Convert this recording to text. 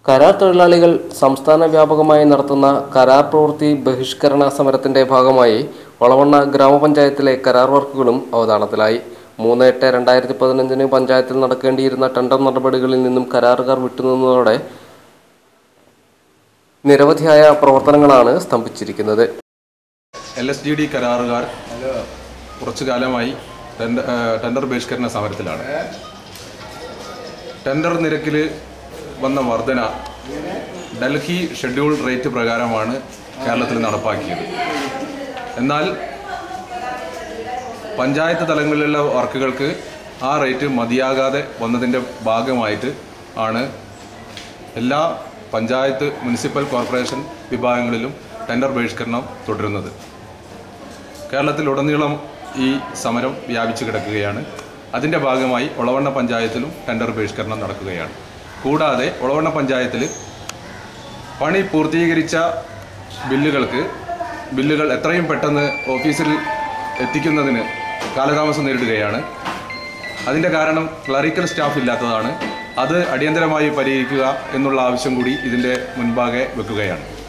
കരാർ തൊഴിലാളികൾ സംസ്ഥാന വ്യാപകമായി നടത്തുന്ന കരാർ പ്രവൃത്തി ബഹിഷ്കരണ സമരത്തിന്റെ ഭാഗമായി വളവണ്ണ ഗ്രാമപഞ്ചായത്തിലെ കരാർ വർക്കുകളും അവതാളത്തിലായി മൂന്ന് എട്ട് രണ്ടായിരത്തി പതിനഞ്ചിന് പഞ്ചായത്തിൽ നടക്കേണ്ടിയിരുന്ന ടെൻഡർ നടപടികളിൽ നിന്നും കരാറുകാർ വിട്ടുനിന്നതോടെ നിരവധിയായ പ്രവർത്തനങ്ങളാണ് സ്തംഭിച്ചിരിക്കുന്നത് എൽ എസ് ജി ഡി കരാറുകാർ കുറച്ചു കാലമായി ടെൻഡ- ആ, ടെൻഡർ ബഹിഷ്കരണ സമരത്തിലാണ് ടെൻഡർ നിരക്കിൽ വന്ന വർധന ഡൽഹി ഷെഡ്യൂൾ റേറ്റ് പ്രകാരമാണ് കേരളത്തിൽ നടപ്പാക്കിയത് എന്നാൽ പഞ്ചായത്ത് തലങ്ങളിലുള്ള വർക്കുകൾക്ക് ആ റേറ്റ് മതിയാകാതെ വന്നതിൻ്റെ ഭാഗമായിട്ട് ആണ് എല്ലാ പഞ്ചായത്ത് മുനിസിപ്പൽ കോർപ്പറേഷൻ വിഭാഗങ്ങളിലും ടെൻഡർ ബഹിഷ്കരണം തുടരുന്നത് കേരളത്തിലുടനീളം ഈ സമരം വ്യാപിച്ചു കിടക്കുകയാണ് അതിൻ്റെ ഭാഗമായി ഒളവണ്ണ പഞ്ചായത്തിലും ടെൻഡർ ബഹിഷ്കരണം നടക്കുകയാണ് കൂടാതെ ഒളവണ്ണ പഞ്ചായത്തിൽ പണി പൂർത്തീകരിച്ച ബില്ലുകൾക്ക് ബില്ലുകൾ എത്രയും പെട്ടെന്ന് ഓഫീസിൽ എത്തിക്കുന്നതിന് കാലതാമസം നേരിടുകയാണ് അതിൻ്റെ കാരണം ക്ലറിക്കൽ സ്റ്റാഫ് ഇല്ലാത്തതാണ് അത് അടിയന്തരമായി പരിഹരിക്കുക എന്നുള്ള ആവശ്യം കൂടി ഇതിൻ്റെ മുൻപാകെ വെക്കുകയാണ്